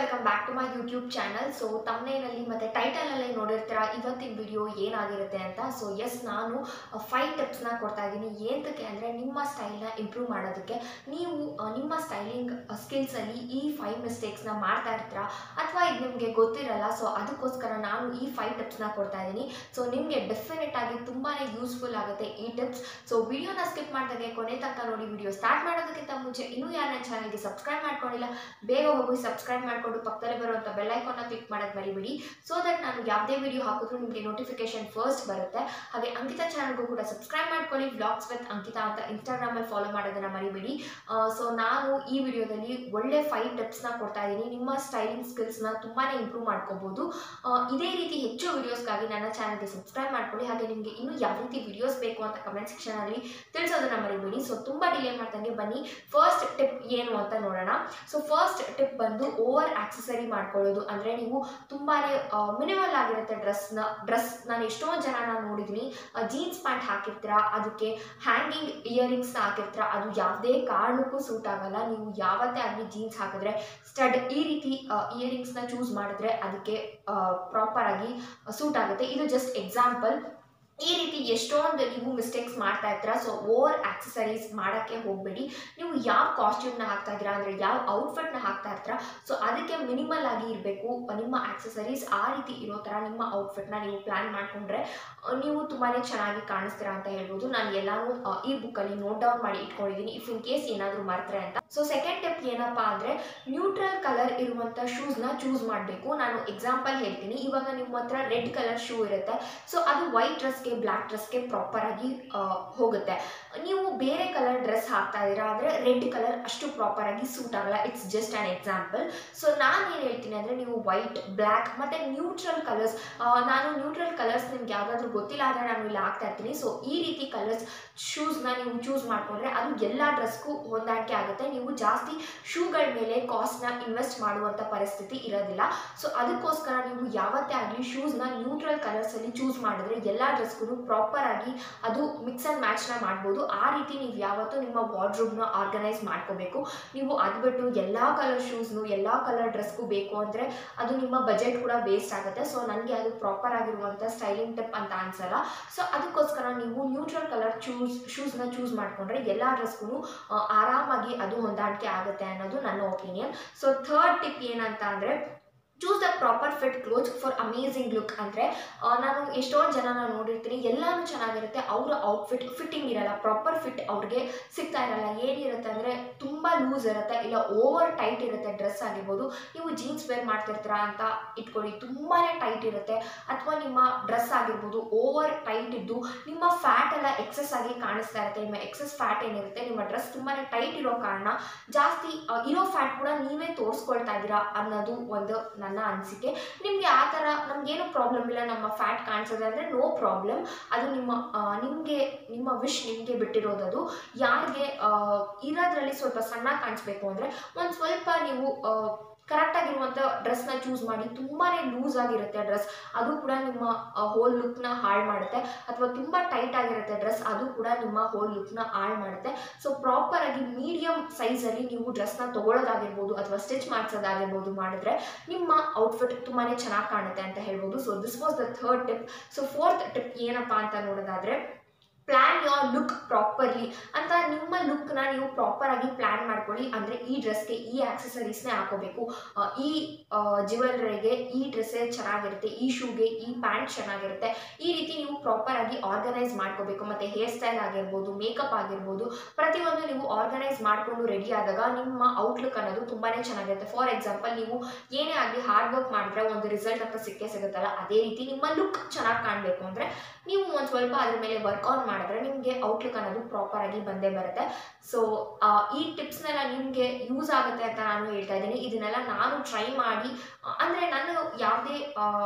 welcome back to my YouTube channel so ತಮ್ಮನೇನಲ್ಲಿ ಮತ್ತು ಟೈಟಲಲ್ಲಿ ನೋಡಿರ್ತೀರ ಇವತ್ತಿನ ವಿಡಿಯೋ ಏನಾಗಿರುತ್ತೆ ಅಂತ ಸೊ ಎಸ್ ನಾನು ಫೈವ್ ಟಿಪ್ಸ್ನ ಕೊಡ್ತಾ ಇದ್ದೀನಿ ಏನಕ್ಕೆ ಅಂದರೆ ನಿಮ್ಮ ಸ್ಟೈಲ್ನ ಇಂಪ್ರೂವ್ ಮಾಡೋದಕ್ಕೆ ನೀವು ಆ, ನಿಮ್ಮ ಸ್ಟೈಲಿಂಗ್ ಸ್ಕಿಲ್ಸಲ್ಲಿ ಈ ಫೈವ್ ಮಿಸ್ಟೇಕ್ಸ್ನ ಮಾಡ್ತಾ ಇರ್ತೀರಾ ಅಥವಾ ಇದು ನಿಮಗೆ ಗೊತ್ತಿರಲ್ಲ ಸೊ ಅದಕ್ಕೋಸ್ಕರ ನಾನು ಈ ಫೈವ್ ಟಿಪ್ಸ್ನ ಕೊಡ್ತಾ ಇದ್ದೀನಿ ಸೊ ನಿಮಗೆ ಡೆಫಿನೆಟ್ ಆಗಿ ತುಂಬಾ ಯೂಸ್ಫುಲ್ ಆಗುತ್ತೆ ಈ ಟಿಪ್ಸ್ ಸೊ ವಿಡಿಯೋನ ಸ್ಕಿಪ್ ಮಾಡಿದಾಗೆ ಕೊನೆ ತನಕ ನೋಡಿ ವಿಡಿಯೋ ಸ್ಟಾರ್ಟ್ ಮಾಡೋದಕ್ಕಿಂತ ಮುಂಚೆ ಇನ್ನೂ ಯಾರು ನನ್ನ ಚಾನಲ್ಗೆ ಸಬ್ಸ್ಕ್ರೈಬ್ ಮಾಡ್ಕೊಂಡಿಲ್ಲ ಬೇಗ ಹೋಗಿ ಸಬ್ಸ್ಕ್ರೈಬ್ ಮಾಡಿಕೊಂಡು ಪಕ್ಕದಲ್ಲೇ ಬರುವಂಥ ಬೆಲ್ ಐಕಾನ್ನ ಕ್ಲಿಕ್ ಮಾಡೋದು ಮರಿಬೇಡಿ ಸೊ ದಟ್ ನಾನು ಯಾವುದೇ ವಿಡಿಯೋ ಹಾಕಿದ್ರು ನಿಮಗೆ ನೋಟಿಫಿಕೇಶನ್ ಫಸ್ಟ್ ಬರುತ್ತೆ ಹಾಗೆ ಅಂಕಿತಾ ಚಾನಲ್ಗೂ ಕೂಡ ಸಬ್ಸ್ಕ್ರೈಬ್ ಮಾಡ್ಕೊಳ್ಳಿ ವ್ಲಾಗ್ಸ್ ವಿತ್ ಅಂಕಿತಾ ಅಂತ ಇನ್ಸ್ಟಾಗ್ರಾಮಲ್ಲಿ ಫಾಲೋ ಮಾಡೋದನ್ನ ಮರಿಬೇಡಿ ಸೊ ನಾನು ಈ ವಿಡಿಯೋದಲ್ಲಿ ಒಳ್ಳೆ ಫೈವ್ ಟಿಪ್ಸ್ನ ಕೊಡ್ತಾ ಇದ್ದೀನಿ ನಿಮ್ಮ ಸ್ಟೈಲಿಂಗ್ ಸ್ಕಿಲ್ಸ್ನ ತುಂಬಾ ಇಂಪ್ರೂವ್ ಮಾಡ್ಕೋಬೋದು ಆ, ಇದೇ ರೀತಿ ಹೆಚ್ಚು ವಿಡಿಯೋಸ್ಗಾಗಿ ನನ್ನ ಚಾನಲ್ಗೆ ಸಬ್ಸ್ಕ್ರೈಬ್ ಮಾಡ್ಕೊಳ್ಳಿ ಹಾಗೆ ನಿಮಗೆ ಇನ್ನೂ ಯಾವ ರೀತಿ ವಿಡಿಯೋಸ್ ಬೇಕು ಅಂತ ಕಮೆಂಟ್ ಸೆಕ್ಷನಲ್ಲಿ ತಿಳಿಸೋದನ್ನ ಮರಿಬೇಡಿ ಸೊ ತುಂಬ ಡಿಲೇ ಮಾಡ್ದಂಗೆ ಬನ್ನಿ ಫಸ್ಟ್ ಟಿಪ್ ಏನು ಅಂತ ನೋಡೋಣ ಸೊ ಫಸ್ಟ್ ಟಿಪ್ ಬಂದು ಓವರ್ ಆಕ್ಸೆಸರಿ ಮಾಡ್ಕೊಳ್ಳೋದು ಅಂದರೆ ನೀವು ತುಂಬಾ ಮಿನಿಮಲ್ ಆಗಿರುತ್ತೆ ಡ್ರೆಸ್ನ ಡ್ರೆಸ್ ನಾನು ಎಷ್ಟೊಂದು ಜನ ನಾನು ನೋಡಿದ್ದೀನಿ ಜೀನ್ಸ್ ಪ್ಯಾಂಟ್ ಹಾಕಿರ್ತೀರಾ ಅದಕ್ಕೆ ಹ್ಯಾಂಗಿಂಗ್ ಇಯರಿಂಗ್ಸ್ನ ಹಾಕಿರ್ತೀರಾ ಅದು ಯಾವುದೇ ಕಾರಣಕ್ಕೂ ಸೂಟ್ ಆಗಲ್ಲ ನೀವು ಯಾವತ್ತೇ ಆಗಲಿ ಜೀನ್ಸ್ ಹಾಕಿದ್ರೆ ಸ್ಟಡ್ ಈ ರೀತಿ ಇಯರಿಂಗ್ಸ್ನ ಚೂಸ್ ಮಾಡಿದ್ರೆ ಅದಕ್ಕೆ ಪ್ರಾಪರ್ ಆಗಿ ಸೂಟ್ ಆಗುತ್ತೆ ಇದು ಜಸ್ಟ್ ಎಕ್ಸಾಂಪಲ್ ಈ ರೀತಿ ಎಷ್ಟೊಂದು ನೀವು ಮಿಸ್ಟೇಕ್ಸ್ ಮಾಡ್ತಾ ಇರ್ತೀರಾ ಸೊ ಓವರ್ ಆಕ್ಸೆಸರೀಸ್ ಮಾಡೋಕ್ಕೆ ಹೋಗಬೇಡಿ ನೀವು ಯಾವ ಕಾಸ್ಟ್ಯೂಮ್ನ ಹಾಕ್ತಾ ಇದ್ದೀರಾ ಅಂದರೆ ಯಾವ ಔಟ್ಫಿಟ್ನ ಹಾಕ್ತಾ ಇರ್ತೀರಾ ಸೊ ಅದಕ್ಕೆ ಮಿನಿಮಲ್ ಆಗಿ ಇರಬೇಕು ನಿಮ್ಮ ಆಕ್ಸೆಸರೀಸ್ ಆ ರೀತಿ ಇರೋ ಥರ ನಿಮ್ಮ ಔಟ್ಫಿಟ್ನ ನೀವು ಪ್ಲ್ಯಾನ್ ಮಾಡಿಕೊಂಡ್ರೆ ನೀವು ತುಂಬಾ ಚೆನ್ನಾಗಿ ಕಾಣಿಸ್ತೀರಾ ಅಂತ ಹೇಳ್ಬೋದು ನಾನು ಎಲ್ಲಾನು ಆ, ಈ ಬುಕ್ಕಲ್ಲಿ ನೋಟ್ ಡೌನ್ ಮಾಡಿ ಇಟ್ಕೊಂಡಿದ್ದೀನಿ ಇಫ್ ಇನ್ ಕೇಸ್ ಏನಾದರೂ ಮರ್ತ್ರೆ ಅಂತ ಸೊ ಸೆಕೆಂಡ್ ಟಿಪ್ ಏನಪ್ಪ ಅಂದರೆ ನ್ಯೂಟ್ರಲ್ ಕಲರ್ ಇರುವಂಥ ಶೂಸ್ನ ಚೂಸ್ ಮಾಡಬೇಕು ನಾನು ಎಕ್ಸಾಂಪಲ್ ಹೇಳ್ತೀನಿ ಇವಾಗ ನಿಮ್ಮ ಹತ್ರ ರೆಡ್ ಕಲರ್ ಶೂ ಇರುತ್ತೆ ಸೊ ಅದು ವೈಟ್ ಡ್ರೆಸ್ಗೆ ಬ್ಲ್ಯಾಕ್ ಡ್ರೆಸ್ಗೆ ಪ್ರಾಪರ್ ಆಗಿ ಆ, ಹೋಗುತ್ತೆ ನೀವು ಬೇರೆ ಕಲರ್ ಡ್ರೆಸ್ ಹಾಕ್ತಾ ಇದ್ದೀರಾ ಅಂದರೆ ರೆಡ್ ಕಲರ್ ಅಷ್ಟು ಪ್ರಾಪರ್ ಆಗಿ ಸೂಟ್ ಆಗಲ್ಲ it's just an example so ನಾನು ಏನು ಹೇಳ್ತೀನಿ ಅಂದರೆ ನೀವು ವೈಟ್ ಬ್ಲ್ಯಾಕ್ ಮತ್ತು ನ್ಯೂಟ್ರಲ್ ಕಲರ್ಸ್ ನಾನು ನ್ಯೂಟ್ರಲ್ ಕಲರ್ಸ್ ನಿಮ್ಗೆ ಯಾವುದಾದ್ರೂ ಗೊತ್ತಿಲ್ಲ ಅಂದರೆ ನಾನು ಇಲ್ಲಿ ಹಾಕ್ತಾ ಇರ್ತೀನಿ ಸೊ ಈ ರೀತಿ ಕಲರ್ಸ್ ಶೂಸ್ನ ನೀವು ಚೂಸ್ ಮಾಡಿಕೊಂಡ್ರೆ ಅದು ಎಲ್ಲ ಡ್ರೆಸ್ಗೂ ಹೊಂದಾಣಿಕೆ ಆಗುತ್ತೆ ನೀವು ಜಾಸ್ತಿ ಶೂಗಳ ಮೇಲೆ ಕಾಸ್ಟ್ನ ಇನ್ವೆಸ್ಟ್ ಮಾಡುವಂಥ ಪರಿಸ್ಥಿತಿ ಇರೋದಿಲ್ಲ ಸೊ ಅದಕ್ಕೋಸ್ಕರ ನೀವು ಯಾವತ್ತೇ ಆಗಲಿ ಶೂಸ್ನ ನ್ಯೂಟ್ರಲ್ ಕಲರ್ಸಲ್ಲಿ ಚೂಸ್ ಮಾಡಿದ್ರೆ ಎಲ್ಲ ಡ್ರೆಸ್ಗೂ ಪ್ರಾಪರ್ ಆಗಿ ಅದು ಮಿಕ್ಸ್ ಆ್ಯಂಡ್ ಮ್ಯಾಚ್ನ ಮಾಡ್ಬೋದು ಆ ರೀತಿ ನೀವು ಯಾವತ್ತೂ ನಿಮ್ಮ ವಾರ್ಡ್ರೂಬ್ನ ಆರ್ಗನೈಸ್ ಮಾಡ್ಕೋಬೇಕು ನೀವು ಅದು ಬಿಟ್ಟು ಎಲ್ಲ ಕಲರ್ ಶೂಸ್ನು ಎಲ್ಲ ಕಲರ್ ಡ್ರೆಸ್ಗೂ ಬೇಕು ಅಂದರೆ ಅದು ನಿಮ್ಮ ಬಜೆಟ್ ಕೂಡ ವೇಸ್ಟ್ ಆಗುತ್ತೆ ಸೊ ನನಗೆ ಅದು ಪ್ರಾಪರ್ ಆಗಿರುವಂಥ ಸ್ಟೈಲಿಂಗ್ ಟಿಪ್ ಅಂತ ಅನ್ಸಲ್ಲ ಸೊ ಅದಕ್ಕೋಸ್ಕರ ನೀವು ನ್ಯೂಟ್ರಲ್ ಕಲರ್ ಚೂಸ್ ಶೂಸ್ನ ಚೂಸ್ ಮಾಡಿಕೊಂಡ್ರೆ ಎಲ್ಲ ಡ್ರೆಸ್ಗೂ ಆರಾಮಾಗಿ ಅದು ಹೊಂದಾಣಿಕೆ ಆಗುತ್ತೆ ಅನ್ನೋದು ನನ್ನ ಒಪಿನಿಯನ್ ಸೊ ಥರ್ಡ್ ಟಿಪ್ ಏನಂತ ಅಂದರೆ choose the proper fit clothes for amazing look ಅಂದರೆ ನಾನು ಎಷ್ಟೊಂದು ಜನನ ನೋಡಿರ್ತೀನಿ ಎಲ್ಲನೂ ಚೆನ್ನಾಗಿರುತ್ತೆ ಅವರ ಔಟ್ಫಿಟ್ ಫಿಟ್ಟಿಂಗ್ ಇರಲ್ಲ ಪ್ರಾಪರ್ ಫಿಟ್ ಅವ್ರಿಗೆ ಸಿಗ್ತಾ ಇರಲ್ಲ ಏನಿರುತ್ತೆ ಅಂದರೆ ತುಂಬ ಲೂಸ್ ಇರುತ್ತೆ ಇಲ್ಲ ಓವರ್ ಟೈಟ್ ಇರುತ್ತೆ ಡ್ರೆಸ್ ಆಗಿರ್ಬೋದು ನೀವು ಜೀನ್ಸ್ ವೇರ್ ಮಾಡ್ತಿರ್ತೀರಾ ಅಂತ ಇಟ್ಕೊಳ್ಳಿ ತುಂಬಾ ಟೈಟ್ ಇರುತ್ತೆ ಅಥವಾ ನಿಮ್ಮ ಡ್ರೆಸ್ ಆಗಿರ್ಬೋದು ಓವರ್ ಟೈಟ್ ಇದ್ದು ನಿಮ್ಮ ಫ್ಯಾಟ್ ಎಲ್ಲ ಎಕ್ಸಸ್ ಆಗಿ ಕಾಣಿಸ್ತಾ ಇರುತ್ತೆ ನಿಮ್ಮ ಎಕ್ಸಸ್ ಫ್ಯಾಟ್ ಏನಿರುತ್ತೆ ನಿಮ್ಮ ಡ್ರೆಸ್ ತುಂಬಾ ಟೈಟ್ ಇರೋ ಕಾರಣ ಜಾಸ್ತಿ ಆ, ಇರೋ ಫ್ಯಾಟ್ ಕೂಡ ನೀವೇ ತೋರಿಸ್ಕೊಳ್ತಾ ಇದ್ದೀರಾ ಅನ್ನೋದು ಒಂದು ನನ್ನ ಅನಿಸಿಕೆ ನಿಮಗೆ ಆ ಥರ ನಮಗೇನು ಪ್ರಾಬ್ಲಮ್ ಇಲ್ಲ ನಮ್ಮ ಫ್ಯಾಟ್ ಕಾಣಿಸೋದು ಅಂದರೆ ನೋ ಪ್ರಾಬ್ಲಮ್ ಅದು ನಿಮ್ಮ ನಿಮಗೆ ನಿಮ್ಮ ವಿಶ್ ನಿಮಗೆ ಬಿಟ್ಟಿರೋದದು ಯಾರಿಗೆ ಆ, ಇರೋದ್ರಲ್ಲಿ ಸ್ವಲ್ಪ ಸಣ್ಣ ಕಾಣಿಸ್ಬೇಕು ಅಂದರೆ ಒಂದು ಸ್ವಲ್ಪ ನೀವು ಕರೆಕ್ಟಾಗಿರುವಂಥ ಡ್ರೆಸ್ನ ಚೂಸ್ ಮಾಡಿ ತುಂಬಾ ಲೂಸ್ ಆಗಿರುತ್ತೆ ಡ್ರೆಸ್ ಅದು ಕೂಡ ನಿಮ್ಮ ಹೋಲ್ ಲುಕ್ನ ಹಾಳು ಮಾಡುತ್ತೆ ಅಥವಾ ತುಂಬ ಟೈಟ್ ಆಗಿರುತ್ತೆ ಡ್ರೆಸ್ ಅದು ಕೂಡ ನಿಮ್ಮ ಹೋಲ್ ಲುಕ್ನ ಹಾಳು ಮಾಡುತ್ತೆ ಸೊ ಪ್ರಾಪರ್ ಆಗಿ ಮೀಡಿಯಂ ಸೈಜಲ್ಲಿ ನೀವು ಡ್ರೆಸ್ನ ತೊಗೊಳ್ಳೋದಾಗಿರ್ಬೋದು ಅಥವಾ ಸ್ಟಿಚ್ ಮಾಡಿಸೋದಾಗಿರ್ಬೋದು ಮಾಡಿದ್ರೆ ನಿಮ್ಮ ಔಟ್ಫಿಟ್ ತುಂಬಾ ಚೆನ್ನಾಗಿ ಕಾಣುತ್ತೆ ಅಂತ ಹೇಳ್ಬೋದು so this was the third tip so fourth tip ಏನಪ್ಪ ಅಂತ ನೋಡೋದಾದರೆ ಪ್ಲ್ಯಾನ್ ಯೋರ್ ಲುಕ್ ಪ್ರಾಪರ್ಲಿ ಅಂತ ನಿಮ್ಮ ಲುಕ್ನ ನೀವು ಪ್ರಾಪರ್ ಆಗಿ ಪ್ಲ್ಯಾನ್ ಮಾಡ್ಕೊಳ್ಳಿ ಅಂದರೆ ಈ ಡ್ರೆಸ್ಗೆ ಈ ಆಕ್ಸೆಸರೀಸ್ನೇ ಹಾಕೋಬೇಕು ಆ, ಈ ಜ್ಯುವೆಲ್ರಿಗೆ ಈ ಡ್ರೆಸ್ಸೇ ಚೆನ್ನಾಗಿರುತ್ತೆ ಈ ಶೂಗೆ ಈ ಪ್ಯಾಂಟ್ ಚೆನ್ನಾಗಿರುತ್ತೆ ಈ ರೀತಿ ನೀವು ಪ್ರಾಪರ್ ಆಗಿ ಆರ್ಗನೈಸ್ ಮಾಡ್ಕೋಬೇಕು ಮತ್ತು ಹೇರ್ ಸ್ಟೈಲ್ ಆಗಿರ್ಬೋದು ಮೇಕಪ್ ಆಗಿರ್ಬೋದು ಪ್ರತಿಯೊಂದು ನೀವು ಆರ್ಗನೈಸ್ ಮಾಡಿಕೊಂಡು ರೆಡಿ ಆದಾಗ ನಿಮ್ಮ ಔಟ್ಲುಕ್ ಅನ್ನೋದು ತುಂಬಾ ಚೆನ್ನಾಗಿರುತ್ತೆ ಫಾರ್ ಎಕ್ಸಾಂಪಲ್ ನೀವು ಏನೇ ಆಗಲಿ ಹಾರ್ಡ್ ವರ್ಕ್ ಮಾಡಿದ್ರೆ ಒಂದು ರಿಸಲ್ಟ್ ಅಂತ ಸಿಕ್ಕೇ ಸಿಗುತ್ತಲ್ಲ ಅದೇ ರೀತಿ ನಿಮ್ಮ ಲುಕ್ ಚೆನ್ನಾಗಿ ಕಾಣಬೇಕು ಅಂದರೆ ನೀವು ಒಂದು ಸ್ವಲ್ಪ ಅದ್ರ ಮೇಲೆ ವರ್ಕ್ ಆನ್ ಮಾಡಿದ್ರೆ ನಿಮಗೆ ಔಟ್ಲುಕ್ ಅನ್ನೋದು ಪ್ರಾಪರ್ ಆಗಿ ಬಂದೇ ಬರುತ್ತೆ ಸೊ ಈ ಟಿಪ್ಸ್ನೆಲ್ಲ ನಿಮಗೆ ಯೂಸ್ ಆಗುತ್ತೆ ಅಂತ ನಾನು ಹೇಳ್ತಾ ಇದ್ದೀನಿ ಇದನ್ನೆಲ್ಲ ನಾನು ಟ್ರೈ ಮಾಡಿ ಅಂದರೆ ನಾನು ಯಾವುದೇ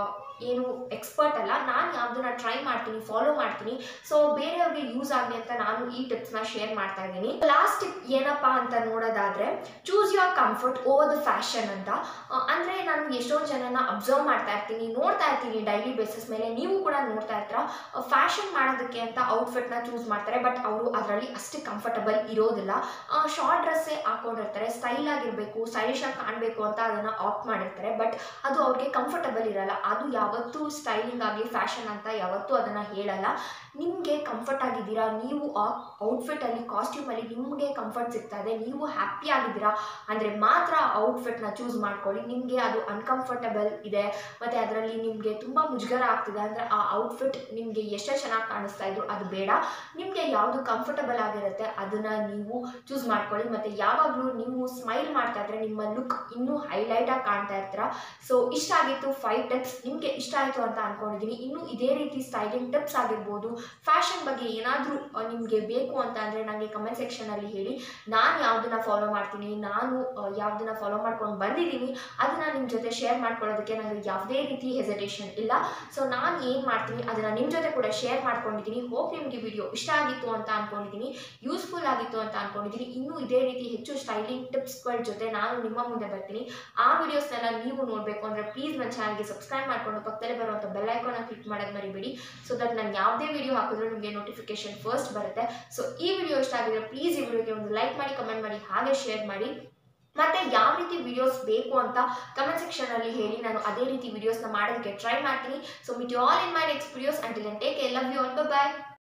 ಏನು ಎಕ್ಸ್ಪರ್ಟ್ ಅಲ್ಲ ನಾನು ಯಾವುದನ್ನ ಟ್ರೈ ಮಾಡ್ತೀನಿ ಫಾಲೋ ಮಾಡ್ತೀನಿ ಸೊ ಬೇರೆಯವ್ರಿಗೆ ಯೂಸ್ ಆಗಲಿ ಅಂತ ನಾನು ಈ ಟಿಪ್ಸ್ನ ಶೇರ್ ಮಾಡ್ತಾ ಇದ್ದೀನಿ ಲಾಸ್ಟ್ ಟಿಪ್ ಏನಪ್ಪ ಅಂತ ನೋಡೋದಾದ್ರೆ choose your comfort over the fashion ಅಂತ ಆ, ಅಂದ್ರೆ ನಾನು ಎಷ್ಟೊಂದು ಜನನ ಅಬ್ಸರ್ವ್ ಮಾಡ್ತಾ ಇರ್ತೀನಿ ನೋಡ್ತಾ ಇರ್ತೀನಿ ಡೈಲಿ ಬೇಸಿಸ್ ಮೇಲೆ ನೀವು ಕೂಡ ನೋಡ್ತಾ ಇರ್ತೀರ ಫ್ಯಾಷನ್ ಮಾಡೋದಕ್ಕೆ ಅಂತ ಔಟ್ಫಿಟ್ ಔಟ್ಫಿಟ್ನ ಚೂಸ್ ಮಾಡ್ತಾರೆ ಬಟ್ ಅವರು ಅದರಲ್ಲಿ ಅಷ್ಟು ಕಂಫರ್ಟಬಲ್ ಇರೋದಿಲ್ಲ ಶಾರ್ಟ್ ಡ್ರೆಸ್ಸೇ ಹಾಕೊಂಡಿರ್ತಾರೆ ಸ್ಟೈಲ್ ಆಗಿರಬೇಕು ಸ್ಟೈಲಿಶ್ ಆಗಿ ಕಾಣಬೇಕು ಅಂತ ಅದನ್ನು ಆಪ್ಟ್ ಮಾಡಿರ್ತಾರೆ ಬಟ್ ಅದು ಅವ್ರಿಗೆ ಕಂಫರ್ಟಬಲ್ ಇರಲ್ಲ ಅದು ಯಾವತ್ತೂ ಸ್ಟೈಲಿಂಗ್ ಆಗಲಿ ಫ್ಯಾಷನ್ ಅಂತ ಯಾವತ್ತೂ ಅದನ್ನು ಹೇಳಲ್ಲ ನಿಮಗೆ ಕಂಫರ್ಟ್ ಆಗಿದ್ದೀರಾ ನೀವು ಆ ಔಟ್ಫಿಟಲ್ಲಿ ಕಾಸ್ಟ್ಯೂಮಲ್ಲಿ ನಿಮಗೆ ಕಂಫರ್ಟ್ ಸಿಗ್ತಾ ಇದೆ ನೀವು ಹ್ಯಾಪಿ ಆಗಿದ್ದೀರಾ ಅಂದರೆ ಮಾತ್ರ ಔಟ್ಫಿಟ್ನ ಚೂಸ್ ಮಾಡ್ಕೊಳ್ಳಿ ನಿಮಗೆ ಅದು ಅನ್ಕಂಫರ್ಟಬಲ್ ಇದೆ ಮತ್ತು ಅದರಲ್ಲಿ ನಿಮಗೆ ತುಂಬ ಮುಜುಗರ ಆಗ್ತಿದೆ ಅಂದರೆ ಆ ಔಟ್ಫಿಟ್ ನಿಮಗೆ ಎಷ್ಟೇ ಚೆನ್ನಾಗಿ ಕಾಣಿಸ್ತಾ ಇದ್ರು ಅದು ಬೇಡ ನಿಮಗೆ ಯಾವುದು ಕಂಫರ್ಟಬಲ್ ಆಗಿರುತ್ತೆ ಅದನ್ನು ನೀವು ಚೂಸ್ ಮಾಡ್ಕೊಳ್ಳಿ ಮತ್ತು ಯಾವಾಗಲೂ ನೀವು ಸ್ಮೈಲ್ ಮಾಡ್ತಾ ಇದ್ರೆ ನಿಮ್ಮ ಲುಕ್ ಇನ್ನೂ ಹೈಲೈಟಾಗಿ ಕಾಣ್ತಾ ಇರ್ತೀರಾ ಸೊ ಇಷ್ಟ ಆಗಿತ್ತು ಫೈವ್ ಟಿಪ್ಸ್ ನಿಮಗೆ ಇಷ್ಟ ಆಯಿತು ಅಂತ ಅಂದ್ಕೊಂಡಿದ್ದೀನಿ ಇನ್ನೂ ಇದೇ ರೀತಿ ಸ್ಟೈಲಿಂಗ್ ಟಿಪ್ಸ್ ಆಗಿರ್ಬೋದು ಫ್ಯಾಷನ್ ಬಗ್ಗೆ ಏನಾದರೂ ನಿಮಗೆ ಬೇಕು ಅಂತ ಅಂದರೆ ನನಗೆ ಕಮೆಂಟ್ ಸೆಕ್ಷನಲ್ಲಿ ಹೇಳಿ ನಾನು ಯಾವುದನ್ನ ಫಾಲೋ ಮಾಡ್ತೀನಿ ನಾನು ಯಾವುದನ್ನ ಫಾಲೋ ಮಾಡ್ಕೊಂಡು ಬಂದಿದ್ದೀನಿ ಅದನ್ನು ನಿಮ್ಮ ಜೊತೆ ಶೇರ್ ಮಾಡ್ಕೊಳ್ಳೋದಕ್ಕೆ ನನಗೆ ಯಾವುದೇ ರೀತಿ ಹೆಸಿಟೇಷನ್ ಇಲ್ಲ ಸೊ ನಾನು ಏನು ಮಾಡ್ತೀನಿ ಅದನ್ನು ನಿಮ್ಮ ಜೊತೆ ಕೂಡ ಶೇರ್ ಮಾಡ್ಕೊಂಡಿದ್ದೀನಿ ಹೋಪ್ ನಿಮಗೆ ವಿಡಿಯೋ ಇಷ್ಟ ಆಗಿತ್ತು ಅಂತ ಅಂದ್ಕೊಂಡಿದ್ದೀನಿ ಯೂಸ್ಫುಲ್ ಆಗಿತ್ತು ಅಂತ ಅಂದ್ಕೊಂಡಿದ್ದೀನಿ ಇನ್ನೂ ಇದೇ ರೀತಿ ಹೆಚ್ಚು ಸ್ಟೈಲಿಂಗ್ ಟಿಪ್ಸ್ಗಳ ಜೊತೆ ನಾನು ನಿಮ್ಮ ಮುಂದೆ ಬರ್ತೀನಿ ಆ ವಿಡಿಯೋಸ್ನೆಲ್ಲ ನೀವು ನೋಡಬೇಕು ಅಂದರೆ ಪ್ಲೀಸ್ ನನ್ನ ಚಾನಲ್ಗೆ ಸಬ್ಸ್ಕ್ರೈಬ್ ಮಾಡ್ಕೊಂಡು ಪಕ್ಕದಲ್ಲೇ ಬರುವಂಥ ಬೆಲ್ ಐಕಾನ ಕ್ಲಿಕ್ ಮಾಡೋದು ಮರಿಬೇಡಿ ಸೊ ದಟ್ ನಾನು ಯಾವುದೇ ವಿಡಿಯೋ ಹಾಕಿದ್ರು ನಿಮಗೆ ನೋಟಿಫಿಕೇಶನ್ ಫಸ್ಟ್ ಬರುತ್ತೆ ಸೊ ಈ ವಿಡಿಯೋ ಇಷ್ಟ ಆಗಿದ್ರೆ ಪ್ಲೀಸ್ ಈ ವಿಡಿಯೋಗೆ ಒಂದು ಲೈಕ್ ಮಾಡಿ ಕಮೆಂಟ್ ಮಾಡಿ ಹಾಗೆ ಶೇರ್ ಮಾಡಿ ಮತ್ತೆ ಯಾವ ರೀತಿ ವಿಡಿಯೋಸ್ ಬೇಕು ಅಂತ ಕಮೆಂಟ್ ಸೆಕ್ಷನ್ ಅಲ್ಲಿ ಹೇಳಿ ನಾನು ಅದೇ ರೀತಿ ವಿಡಿಯೋಸ್ನ ಮಾಡೋದಕ್ಕೆ ಟ್ರೈ ಮಾಡ್ತೀನಿ so meet all in my next videos until take love you all by